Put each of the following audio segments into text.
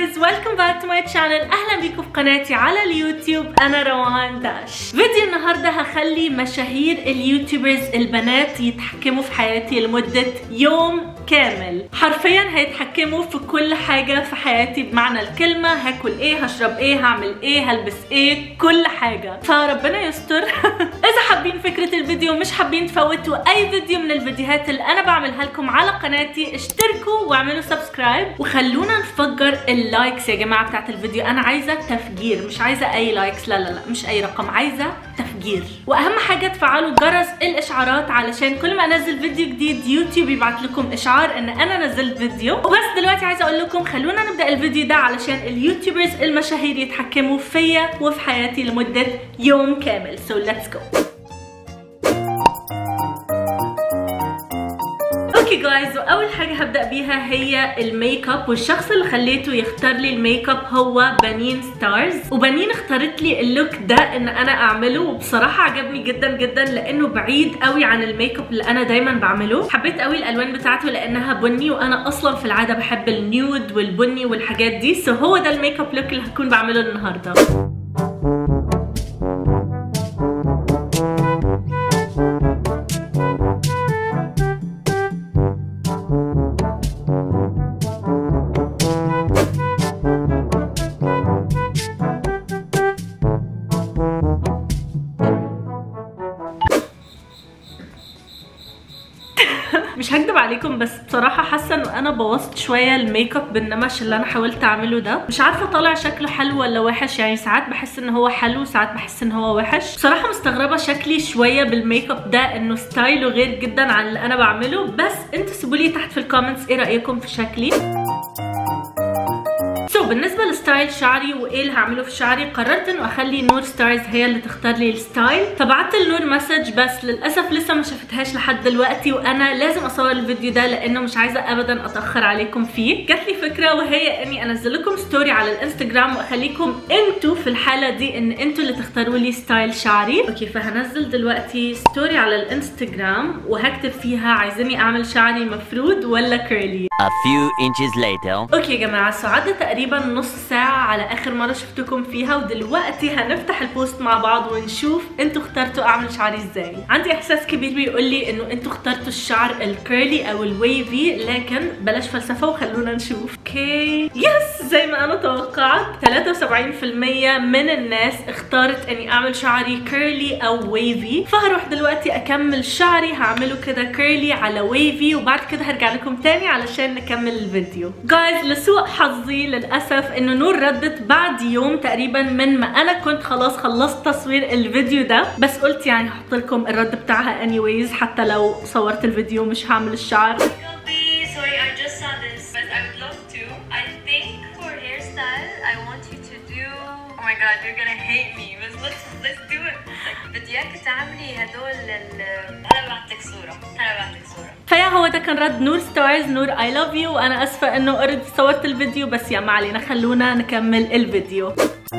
جايز ويلكم باك تو ماي شانل اهلا بيكم في قناتي على اليوتيوب انا روان داش فيديو النهارده هخلي مشاهير اليوتيوبرز البنات يتحكموا في حياتي لمده يوم كامل حرفيا هيتحكموا في كل حاجة في حياتي بمعنى الكلمة هاكل ايه هشرب ايه هعمل ايه هلبس ايه كل حاجة فربنا يستر اذا حابين فكرة الفيديو مش حابين تفوتوا اي فيديو من الفيديوهات اللي انا بعملها لكم على قناتي اشتركوا واعملوا سبسكرايب وخلونا نفجر اللايكس يا جماعة بتاعت الفيديو انا عايزة تفجير مش عايزة اي لايكس لا لا لا مش اي رقم عايزة تفجير واهم حاجة تفعلوا جرس الاشعارات علشان كل ما انزل فيديو جديد يوتيوب يبعت لكم اشعار ان انا نزلت فيديو وبس دلوقتي عايزة اقول لكم خلونا نبدأ الفيديو ده علشان اليوتيوبرز المشاهير يتحكموا فيا وفي حياتي لمدة يوم كامل so let's go اوكي جايز واول حاجه هبدا بيها هي الميك اب والشخص اللي خليته يختار لي الميك اب هو بنين ستارز وبنين اختارت لي اللوك ده ان انا اعمله وبصراحه عجبني جدا جدا لانه بعيد قوي عن الميك اب اللي انا دايما بعمله حبيت قوي الالوان بتاعته لانها بني وانا اصلا في العاده بحب النيود والبني والحاجات دي سو هو ده الميك اب لوك اللي هكون بعمله النهارده مش هكدب عليكم بس بصراحه حاسه انه انا بوظت شويه الميك اب بالنمش اللي انا حاولت اعمله ده مش عارفه طالع شكله حلو ولا وحش يعني ساعات بحس ان هو حلو وساعات بحس ان هو وحش بصراحه مستغربه شكلي شويه بالميك اب ده انه ستايله غير جدا عن اللي انا بعمله بس انتوا سيبوا لي تحت في الكومنتس ايه رايكم في شكلي سو so, بالنسبه لستايل شعري وايه اللي هعمله في شعري قررت انه اخلي نور ستارز هي اللي تختار لي الستايل فبعت لنور مسج بس للاسف لسه ما شافتهاش لحد دلوقتي وانا لازم اصور الفيديو ده لانه مش عايزه ابدا اتاخر عليكم فيه جات لي فكره وهي اني انزل لكم ستوري على الانستجرام واخليكم انتوا في الحاله دي ان انتوا اللي تختاروا لي ستايل شعري اوكي فهنزل دلوقتي ستوري على الانستجرام وهكتب فيها عايزيني اعمل شعري مفرود ولا كيرلي A few inches later. اوكي يا جماعه سو عدى تقريبا نص ساعه على اخر مره شفتكم فيها ودلوقتي هنفتح البوست مع بعض ونشوف انتوا اخترتوا اعمل شعري ازاي عندي احساس كبير بيقول لي انه انتوا اخترتوا الشعر الكيرلي او الويفي لكن بلاش فلسفه وخلونا نشوف اوكي يس زي ما انا توقعت 73% من الناس اختارت اني اعمل شعري كيرلي او ويفي فهروح دلوقتي اكمل شعري هعمله كده كيرلي على ويفي وبعد كده هرجع لكم تاني علشان نكمل الفيديو جايز لسوء حظي للاسف انه نور ردت بعد يوم تقريبا من ما انا كنت خلاص خلصت تصوير الفيديو ده بس قلت يعني هحط لكم الرد بتاعها anyways حتى لو صورت الفيديو مش هعمل الشعر Kobe, sorry, I just saw this, but I would love to. I think for hairstyle, I want you to do. Oh my god, you're gonna hate me, but let's let's do it. Like, بدي اياك تعملي هدول ال انا بعتك صورة، انا بعتك صورة. فيا هو ده كان رد نور ستارز نور اي لاف يو وانا اسفه انه اوريدي صورت الفيديو بس يا ما علينا خلونا نكمل الفيديو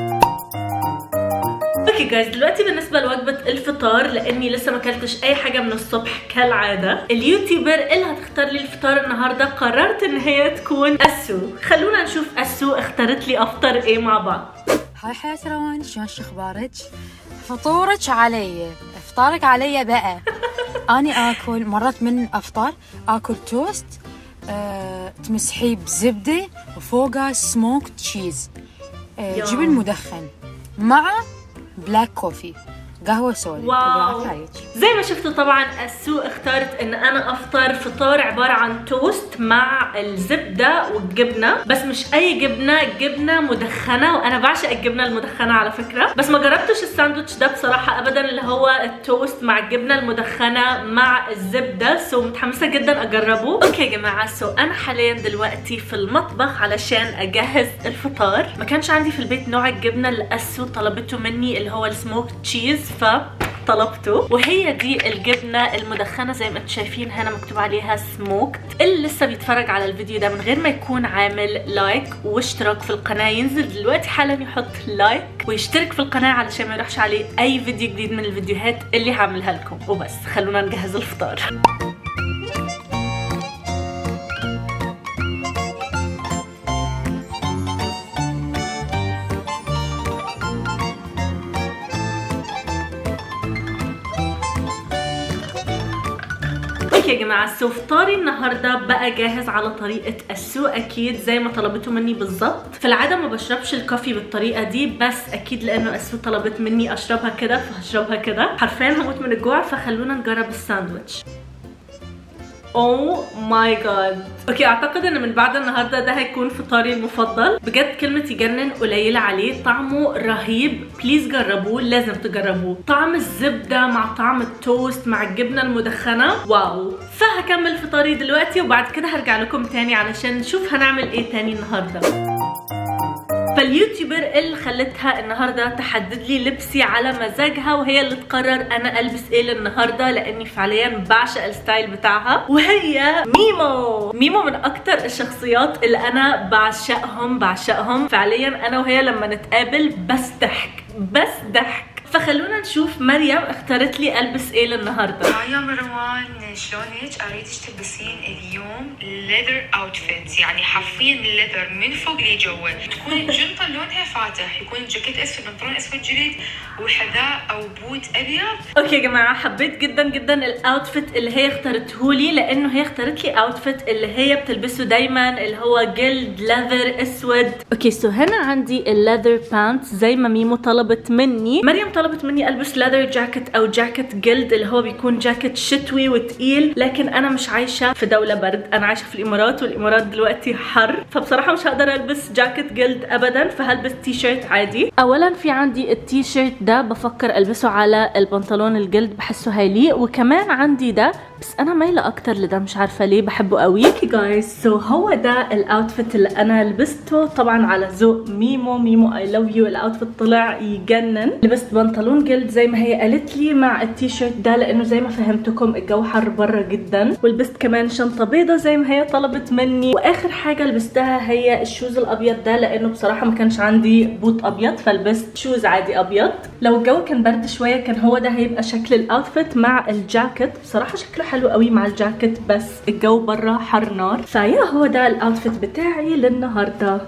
اوكي جايز دلوقتي بالنسبه لوجبه الفطار لاني لسه ما اكلتش اي حاجه من الصبح كالعاده اليوتيوبر اللي هتختار لي الفطار النهارده قررت ان هي تكون اسو خلونا نشوف اسو اختارت لي افطر ايه مع بعض هاي حياة روان شلون اخبارك؟ فطورك علي افطارك علي بقى اني اكل مرات من افطر اكل توست أه، تمسحيه بزبده وفوقها سموك تشيز أه، يا. جبن مدخن مع بلاك كوفي قهوه سوري واو. وبالعافية عليك. زي ما شفتوا طبعا السو اختارت ان انا افطر فطار عباره عن توست مع الزبده والجبنه بس مش اي جبنه جبنه مدخنه وانا بعشق الجبنه المدخنه على فكره بس ما جربتش الساندوتش ده بصراحه ابدا اللي هو التوست مع الجبنه المدخنه مع الزبده سو متحمسه جدا اجربه اوكي يا جماعه سو انا حاليا دلوقتي في المطبخ علشان اجهز الفطار ما كانش عندي في البيت نوع الجبنه اللي اسو طلبته مني اللي هو السموك تشيز ف طلبته وهي دي الجبنه المدخنه زي ما انتم شايفين هنا مكتوب عليها سموكت اللي لسه بيتفرج على الفيديو ده من غير ما يكون عامل لايك واشتراك في القناه ينزل دلوقتي حالا يحط لايك ويشترك في القناه علشان ما يروحش عليه اي فيديو جديد من الفيديوهات اللي هعملها لكم وبس خلونا نجهز الفطار اوكي يا جماعه سو فطاري النهارده بقى جاهز على طريقه السو اكيد زي ما طلبته مني بالظبط في العاده ما بشربش الكوفي بالطريقه دي بس اكيد لانه السو طلبت مني اشربها كده فهشربها كده حرفيا هموت من الجوع فخلونا نجرب الساندوتش اوه ماي جاد اوكي اعتقد ان من بعد النهارده ده هيكون فطاري المفضل بجد كلمه يجنن قليله عليه طعمه رهيب بليز جربوه لازم تجربوه طعم الزبده مع طعم التوست مع الجبنه المدخنه واو فهكمل فطاري دلوقتي وبعد كده هرجع لكم تاني علشان نشوف هنعمل ايه تاني النهارده فاليوتيوبر اللي خلتها النهارده تحدد لي لبسي على مزاجها وهي اللي تقرر انا البس ايه للنهارده لاني فعليا بعشق الستايل بتاعها وهي ميمو ميمو من اكتر الشخصيات اللي انا بعشقهم بعشقهم فعليا انا وهي لما نتقابل بس ضحك بس ضحك فخلونا نشوف مريم اختارت لي البس ايه للنهارده يا مروان شلونك اريدك تلبسين اليوم ليذر اوتفيت يعني حرفيا ليذر من فوق لجوا تكون الجنطه لونها فاتح يكون الجاكيت اسود بنطلون اسود جديد وحذاء او بوت ابيض اوكي يا جماعه حبيت جدا جدا الاوتفيت اللي هي اختارته لي لانه هي اختارت لي اوتفيت اللي هي بتلبسه دايما اللي هو جلد ليذر اسود اوكي سو هنا عندي الليذر بانتس زي ما ميمو طلبت مني مريم طلبت مني البس ليذر جاكيت او جاكيت جلد اللي هو بيكون جاكيت شتوي وتقيل لكن انا مش عايشه في دوله برد انا عايشه في الامارات والامارات دلوقتي حر فبصراحه مش هقدر البس جاكيت جلد ابدا فهلبس تي شيرت عادي اولا في عندي التي شيرت ده بفكر البسه على البنطلون الجلد بحسه هيليق وكمان عندي ده بس انا مايله اكتر لده مش عارفه ليه بحبه قوي اوكي جايز سو هو ده الاوتفيت اللي انا لبسته طبعا على ذوق ميمو ميمو اي لاف يو الاوتفيت طلع يجنن لبست بنطلون جلد زي ما هي قالت لي مع التي شيرت ده لانه زي ما فهمتكم الجو حر بره جدا ولبست كمان شنطه بيضه زي ما هي طلبت مني واخر حاجه لبستها هي الشوز الابيض ده لانه بصراحه ما كانش عندي بوت ابيض فلبست شوز عادي ابيض لو الجو كان برد شويه كان هو ده هيبقى شكل الاوتفيت مع الجاكيت بصراحه شكله حلو قوي مع الجاكيت بس الجو بره حر نار فيا هو ده الاوتفيت بتاعي للنهارده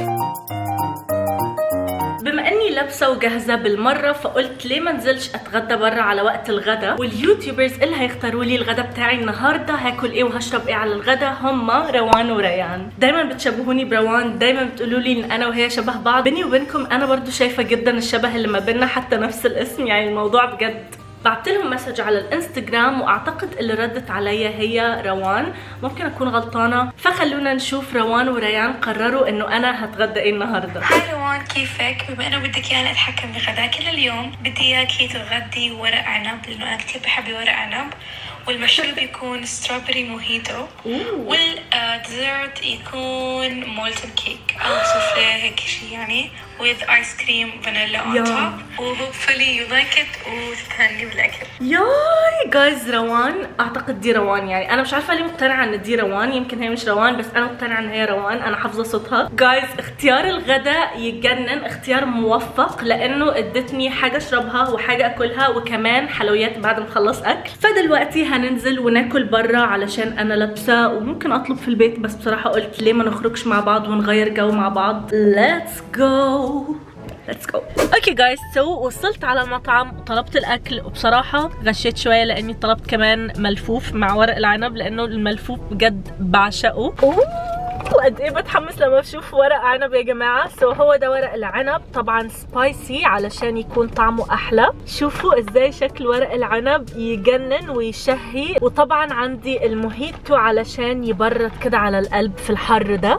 بما اني لابسه وجاهزه بالمره فقلت ليه ما انزلش اتغدى بره على وقت الغدا واليوتيوبرز اللي هيختاروا لي الغدا بتاعي النهارده هاكل ايه وهشرب ايه على الغدا هما روان وريان دايما بتشبهوني بروان دايما بتقولوا لي ان انا وهي شبه بعض بيني وبينكم انا برضو شايفه جدا الشبه اللي ما بيننا حتى نفس الاسم يعني الموضوع بجد بعت لهم مسج على الانستغرام واعتقد اللي ردت عليا هي روان ممكن اكون غلطانه فخلونا نشوف روان وريان قرروا انه انا هتغدى ايه النهارده هاي روان كيفك بما انه بدك اياني اتحكم بغداك اليوم بدي اياكي تغدي ورق عنب لانه انا كثير بحب ورق عنب والمشروب يكون ستروبري موهيتو والديزرت يكون مولتن كيك او سوفلي هيك شيء يعني with ice cream vanilla on يا. top و hopefully you like it وتتهني بالاكل ياي جايز روان اعتقد دي روان يعني انا مش عارفه ليه مقتنعه ان دي روان يمكن هي مش روان بس انا مقتنعه ان هي روان انا حافظه صوتها جايز اختيار الغداء يتجنن اختيار موفق لانه ادتني حاجه اشربها وحاجه اكلها وكمان حلويات بعد ما اخلص اكل فدلوقتي هننزل وناكل بره علشان انا لابسه وممكن اطلب في البيت بس بصراحه قلت ليه ما نخرجش مع بعض ونغير جو مع بعض let's go ليتس جو اوكي جايز سو وصلت على المطعم وطلبت الاكل وبصراحه غشيت شويه لاني طلبت كمان ملفوف مع ورق العنب لانه الملفوف بجد بعشقه اوه قد ايه بتحمس لما اشوف ورق عنب يا جماعه سو هو ده ورق العنب طبعا سبايسي علشان يكون طعمه احلى شوفوا ازاي شكل ورق العنب يجنن ويشهي وطبعا عندي الموهيتو علشان يبرد كده على القلب في الحر ده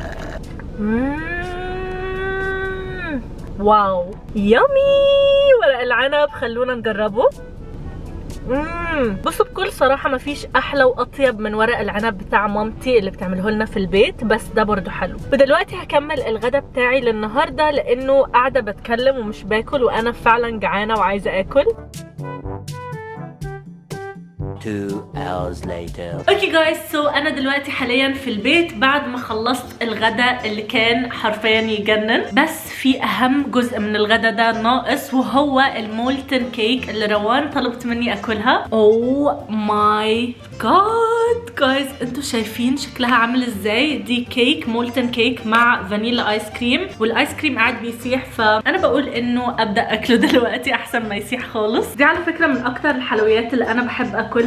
مم. واو يامي ورق العنب خلونا نجربه مم. بصوا بكل صراحة مفيش أحلى وأطيب من ورق العنب بتاع مامتي اللي بتعمله لنا في البيت بس ده برضو حلو ودلوقتي هكمل الغدا بتاعي للنهاردة لأنه قاعدة بتكلم ومش باكل وأنا فعلا جعانة وعايزة آكل Two hours later. اوكي جايز سو انا دلوقتي حاليا في البيت بعد ما خلصت الغدا اللي كان حرفيا يجنن بس في اهم جزء من الغدا ده ناقص وهو المولتن كيك اللي روان طلبت مني اكلها اوه ماي جاد جايز انتوا شايفين شكلها عامل ازاي دي كيك مولتن كيك مع فانيلا ايس كريم والايس كريم قاعد بيسيح فانا بقول انه ابدا اكله دلوقتي احسن ما يسيح خالص دي على فكره من اكتر الحلويات اللي انا بحب اكلها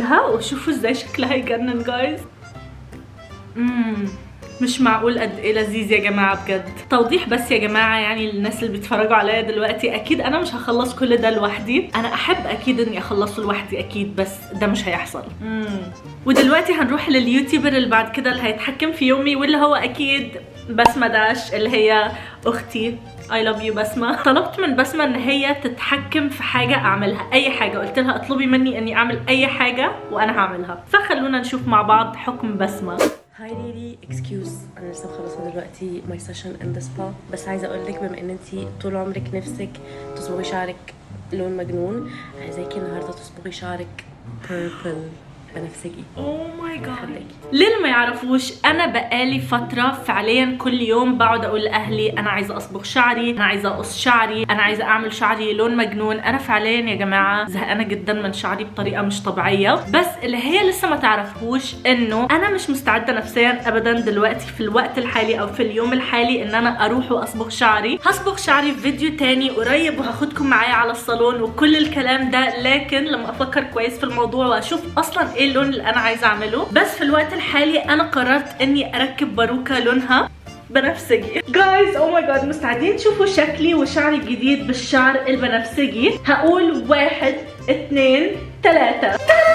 وشها وشوفوا ازاي شكلها يجنن جايز امم مش معقول قد ايه لذيذ يا جماعه بجد توضيح بس يا جماعه يعني للناس اللي بيتفرجوا عليا دلوقتي اكيد انا مش هخلص كل ده لوحدي انا احب اكيد اني اخلصه لوحدي اكيد بس ده مش هيحصل مم. ودلوقتي هنروح لليوتيوبر اللي بعد كده اللي هيتحكم في يومي واللي هو اكيد بسمه داش اللي هي اختي I love you بسمة طلبت من بسمة ان هي تتحكم في حاجة اعملها اي حاجة قلت لها اطلبي مني اني اعمل اي حاجة وانا هعملها فخلونا نشوف مع بعض حكم بسمة هاي ليلي اكسكيوز انا لسه مخلصه دلوقتي ماي سيشن ان ذا سبا بس عايزه اقول لك بما ان انت طول عمرك نفسك تصبغي شعرك لون مجنون عايزاكي النهارده تصبغي شعرك بيربل بنفسجي اوه ماي جاد خليكي. للي ما يعرفوش انا بقالي فتره فعليا كل يوم بقعد اقول لاهلي انا عايزه اصبغ شعري انا عايزه اقص شعري انا عايزه اعمل شعري لون مجنون انا فعليا يا جماعه زهقانه جدا من شعري بطريقه مش طبيعيه بس اللي هي لسه ما تعرفهوش انه انا مش مستعده نفسيا ابدا دلوقتي في الوقت الحالي او في اليوم الحالي ان انا اروح واصبغ شعري هصبغ شعري في فيديو تاني قريب وهاخدكم معايا على الصالون وكل الكلام ده لكن لما افكر كويس في الموضوع واشوف اصلا ايه اللون اللي انا عايزه اعمله بس في الوقت الحالي انا قررت اني اركب باروكه لونها بنفسجي جايز او ماي جاد مستعدين تشوفوا شكلي وشعري الجديد بالشعر البنفسجي هقول واحد اتنين تلاتة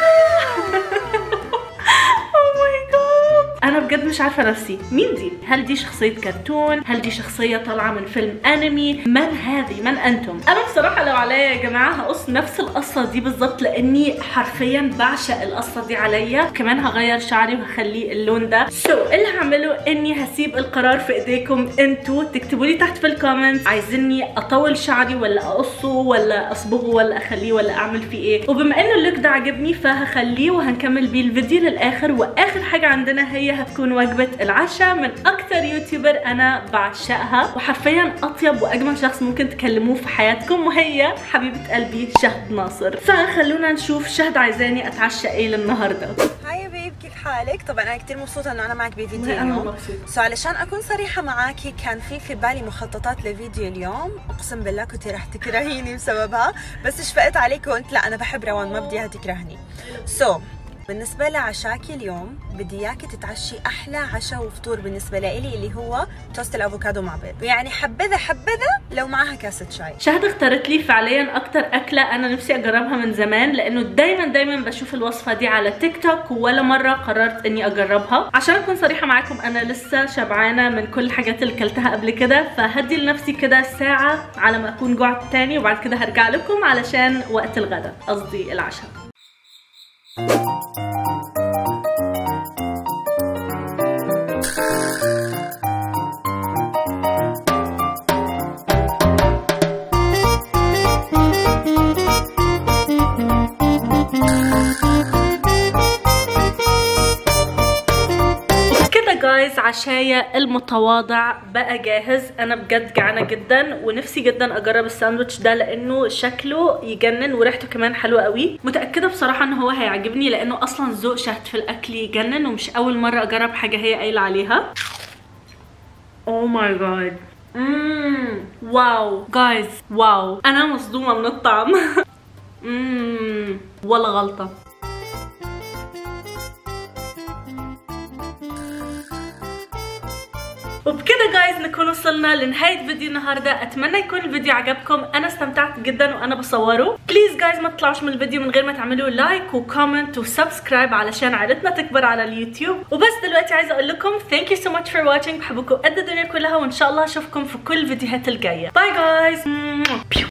Oh my God. انا بجد مش عارفه نفسي مين دي هل دي شخصيه كرتون هل دي شخصيه طالعه من فيلم انمي من هذه من انتم انا بصراحه لو عليا يا جماعه هقص نفس القصه دي بالظبط لاني حرفيا بعشق القصه دي عليا كمان هغير شعري وهخليه اللون ده سو so, اللي هعمله اني هسيب القرار في ايديكم انتوا تكتبوا لي تحت في الكومنت عايزيني اطول شعري ولا اقصه ولا اصبغه ولا اخليه ولا اعمل فيه ايه وبما انه اللوك ده عجبني فهخليه وهنكمل بيه الفيديو للاخر واخر حاجه عندنا هي هتكون وجبه العشاء من اكتر يوتيوبر انا بعشقها وحرفيا اطيب واجمل شخص ممكن تكلموه في حياتكم وهي حبيبه قلبي شهد ناصر فخلونا نشوف شهد عايزاني اتعشى ايه للنهارده هاي بيب كيف حالك؟ طبعا انا كثير مبسوطه انه انا معك بفيديو والله أنا اليوم مبسوطة. سو علشان اكون صريحه معاكي كان في في بالي مخططات لفيديو اليوم اقسم بالله كنت رح تكرهيني بسببها بس شفقت عليك وقلت لا انا بحب روان ما بدي اياها تكرهني سو so, بالنسبة لعشاكي اليوم بدي اياكي تتعشي احلى عشاء وفطور بالنسبة لإلي اللي هو توست الافوكادو مع بيض يعني حبذا حبذا لو معها كاسة شاي شهد اختارت لي فعليا اكتر اكله انا نفسي اجربها من زمان لانه دايما دايما بشوف الوصفه دي على تيك توك ولا مره قررت اني اجربها عشان اكون صريحه معاكم انا لسه شبعانه من كل الحاجات اللي كلتها قبل كده فهدي لنفسي كده ساعه على ما اكون جوعت تاني وبعد كده هرجع لكم علشان وقت الغداء قصدي العشاء كده جايز عشايا المتواضع بقى جاهز انا بجد جعانه جدا ونفسي جدا اجرب الساندوتش ده لانه شكله يجنن وريحته كمان حلوه قوي متاكده بصراحه ان هو هيعجبني لانه اصلا ذوق شهد في الاكل يجنن ومش اول مره اجرب حاجه هي قايله عليها اوه ماي جاد امم واو جايز واو انا مصدومه من الطعم امم ولا غلطه وبكده جايز نكون وصلنا لنهاية فيديو النهاردة اتمنى يكون الفيديو عجبكم انا استمتعت جدا وانا بصوره بليز جايز ما تطلعوش من الفيديو من غير ما تعملوا لايك وكومنت وسبسكرايب علشان عائلتنا تكبر على اليوتيوب وبس دلوقتي عايزه اقول لكم ثانك يو سو ماتش فور واتشنج بحبكم قد الدنيا كلها وان شاء الله اشوفكم في كل الفيديوهات الجايه باي جايز